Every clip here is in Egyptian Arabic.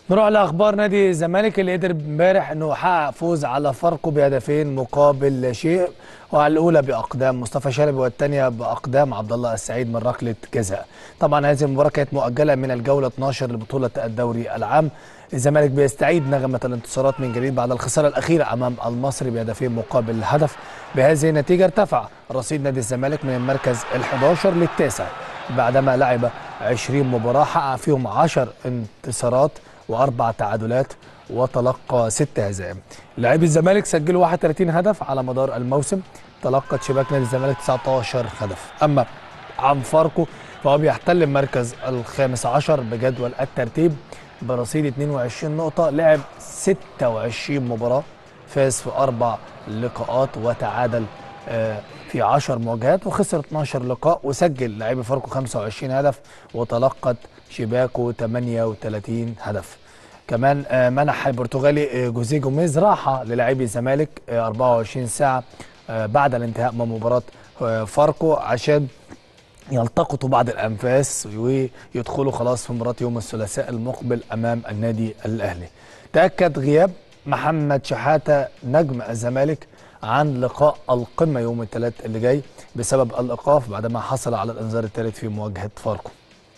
نروح لاخبار نادي الزمالك اللي قدر امبارح انه يحقق فوز على فاركو بهدفين مقابل لا شيء وعلى الاولى باقدام مصطفى شلبي والثانيه باقدام عبد الله السعيد من ركله جزاء. طبعا هذه المباراه كانت مؤجله من الجوله 12 لبطوله الدوري العام. الزمالك بيستعيد نغمه الانتصارات من جديد بعد الخساره الاخيره امام المصري بهدفين مقابل هدف. بهذه النتيجه ارتفع رصيد نادي الزمالك من المركز ال11 للتاسع بعدما لعب 20 مباراه حقق فيهم 10 انتصارات واربع تعادلات وتلقى ست هزائم. لاعبي الزمالك سجلوا 31 هدف على مدار الموسم، تلقت شباك نادي الزمالك 19 هدف. اما عن فاركو فهو بيحتل المركز الخامس عشر بجدول الترتيب برصيد 22 نقطة، لعب 26 مباراة، فاز في أربع لقاءات وتعادل في 10 مواجهات وخسر 12 لقاء وسجل لاعبي فاركو 25 هدف وتلقت شباكو 38 هدف كمان منح البرتغالي جوزيه جوميز راحه للاعبي الزمالك 24 ساعه بعد الانتهاء من مباراه فاركو عشان يلتقطوا بعض الانفاس ويدخلوا خلاص في مباراه يوم الثلاثاء المقبل امام النادي الاهلي. تاكد غياب محمد شحاته نجم الزمالك عن لقاء القمه يوم الثلاث اللي جاي بسبب الايقاف بعدما حصل على الانذار الثالث في مواجهه فاركو.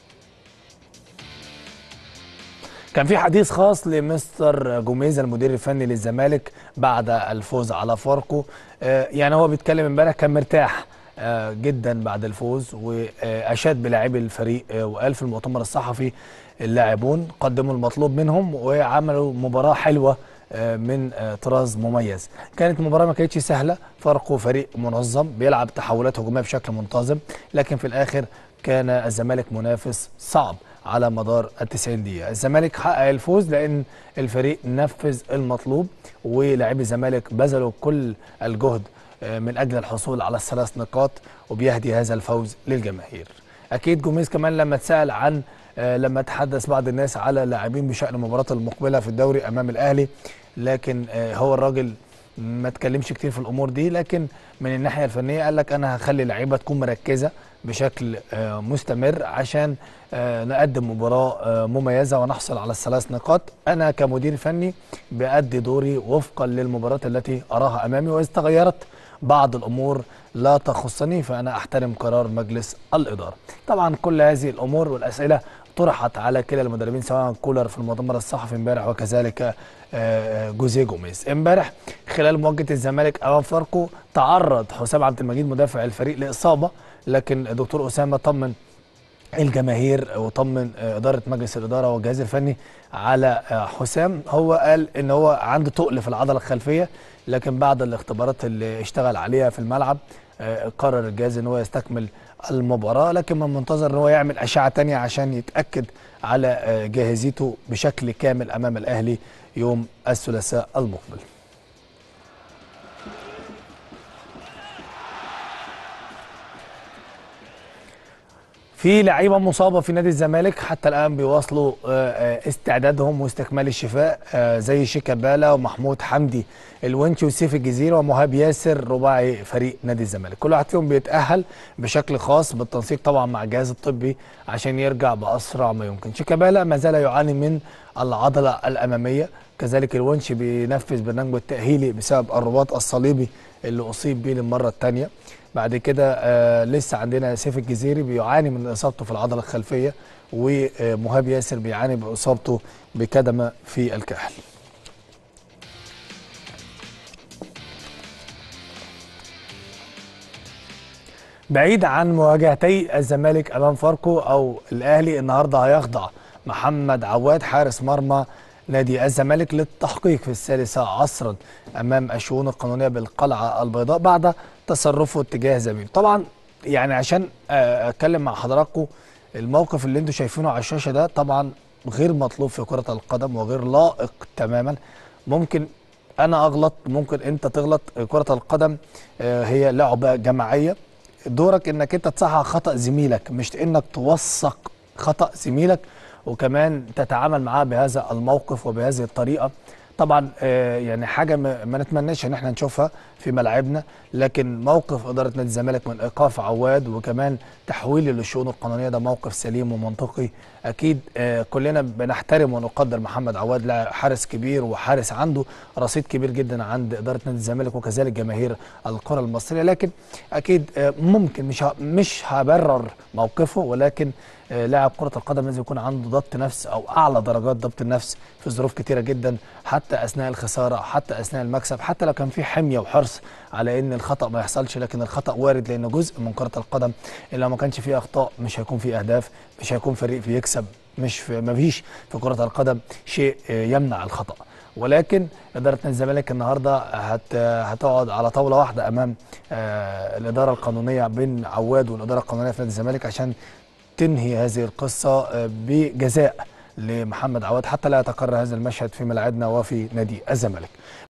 كان في حديث خاص لمستر جوميز المدير الفني للزمالك بعد الفوز على فاركو يعني هو بيتكلم امبارح كان مرتاح جدا بعد الفوز واشاد بلاعبي الفريق وقال في المؤتمر الصحفي اللاعبون قدموا المطلوب منهم وعملوا مباراه حلوه من طراز مميز كانت مباراه ما كانتش سهله فاركو فريق منظم بيلعب تحولات هجوميه بشكل منتظم لكن في الاخر كان الزمالك منافس صعب على مدار ال 90 دقيقة، الزمالك حقق الفوز لأن الفريق نفذ المطلوب ولاعبي الزمالك بذلوا كل الجهد من أجل الحصول على الثلاث نقاط وبيهدي هذا الفوز للجماهير. أكيد جوميز كمان لما اتسأل عن لما تحدث بعض الناس على لاعبين بشأن المباراة المقبلة في الدوري أمام الأهلي لكن هو الراجل ما اتكلمش كتير في الامور دي لكن من الناحيه الفنيه قال لك انا هخلي اللعيبه تكون مركزه بشكل مستمر عشان نقدم مباراه مميزه ونحصل على الثلاث نقاط انا كمدير فني بادي دوري وفقا للمباراه التي اراها امامي واذا تغيرت بعض الامور لا تخصني فانا احترم قرار مجلس الاداره طبعا كل هذه الامور والاسئله طرحت على كلا المدربين سواء كولر في المؤتمر الصحفي امبارح وكذلك جوزيه جوميز امبارح خلال مواجهه الزمالك امام فاركو تعرض حسام عبد المجيد مدافع الفريق لاصابه لكن الدكتور اسامه طمن الجماهير وطمن اداره مجلس الاداره والجهاز الفني على حسام هو قال ان هو عنده تقل في العضله الخلفيه لكن بعد الاختبارات اللي اشتغل عليها في الملعب قرر الجهاز ان هو يستكمل المباراه لكن من المنتظر ان هو يعمل اشعه ثانيه عشان يتاكد على جاهزيته بشكل كامل امام الاهلي يوم الثلاثاء المقبل. في لعيبه مصابه في نادي الزمالك حتى الان بيواصلوا استعدادهم واستكمال الشفاء زي شيكابالا ومحمود حمدي الونشي وسيف الجزيره ومهاب ياسر رباعي فريق نادي الزمالك كل واحد فيهم بيتاهل بشكل خاص بالتنسيق طبعا مع الجهاز الطبي عشان يرجع باسرع ما يمكن شيكابالا ما زال يعاني من العضله الاماميه كذلك الونشي بينفذ برنامجه التاهيلي بسبب الرباط الصليبي اللي اصيب بيه للمره الثانيه بعد كده آه لسه عندنا سيف الجزيري بيعاني من اصابته في العضله الخلفيه ومهاب ياسر بيعاني باصابته بكدمه في الكاحل بعيد عن مواجهتي الزمالك امام فاركو او الاهلي النهارده هيخضع محمد عواد حارس مرمى نادي الزمالك للتحقيق في الثالثة عصرا أمام الشؤون القانونية بالقلعة البيضاء بعد تصرفه اتجاه زميله طبعا يعني عشان أتكلم مع حضراتكم الموقف اللي انتم شايفينه على الشاشة ده طبعا غير مطلوب في كرة القدم وغير لائق تماما ممكن أنا أغلط ممكن أنت تغلط كرة القدم هي لعبة جماعية دورك انك انت تصحح خطأ زميلك مش انك توثق خطأ زميلك وكمان تتعامل معاه بهذا الموقف وبهذه الطريقه طبعا آه، يعني حاجه ما ما نتمناش ان احنا نشوفها في ملاعبنا لكن موقف اداره نادي الزمالك من ايقاف عواد وكمان تحويله للشؤون القانونيه ده موقف سليم ومنطقي اكيد آه، كلنا بنحترم ونقدر محمد عواد لاعب حارس كبير وحارس عنده رصيد كبير جدا عند اداره نادي الزمالك وكذلك جماهير الكره المصريه لكن اكيد آه، ممكن مش ه- مش هبرر موقفه ولكن آه، لاعب كرة القدم لازم يكون عنده ضبط نفس أو أعلى درجات ضبط النفس في ظروف كتيرة جدا حتى أثناء الخسارة حتى أثناء المكسب حتى لو كان في حمية وحرص على إن الخطأ ما يحصلش لكن الخطأ وارد لأنه جزء من كرة القدم إلا ما كانش فيه أخطاء مش هيكون فيه أهداف مش هيكون فريق بيكسب مش في ما فيش في كرة القدم شيء آه، يمنع الخطأ ولكن إدارة نادي الزمالك النهارده هت هتقعد على طاولة واحدة أمام آه، الإدارة القانونية بين عواد والإدارة القانونية في نادي الزمالك عشان تنهي هذه القصة آه، بجزاء لمحمد عواد حتى لا يتكرر هذا المشهد في ملاعبنا وفي نادي الزمالك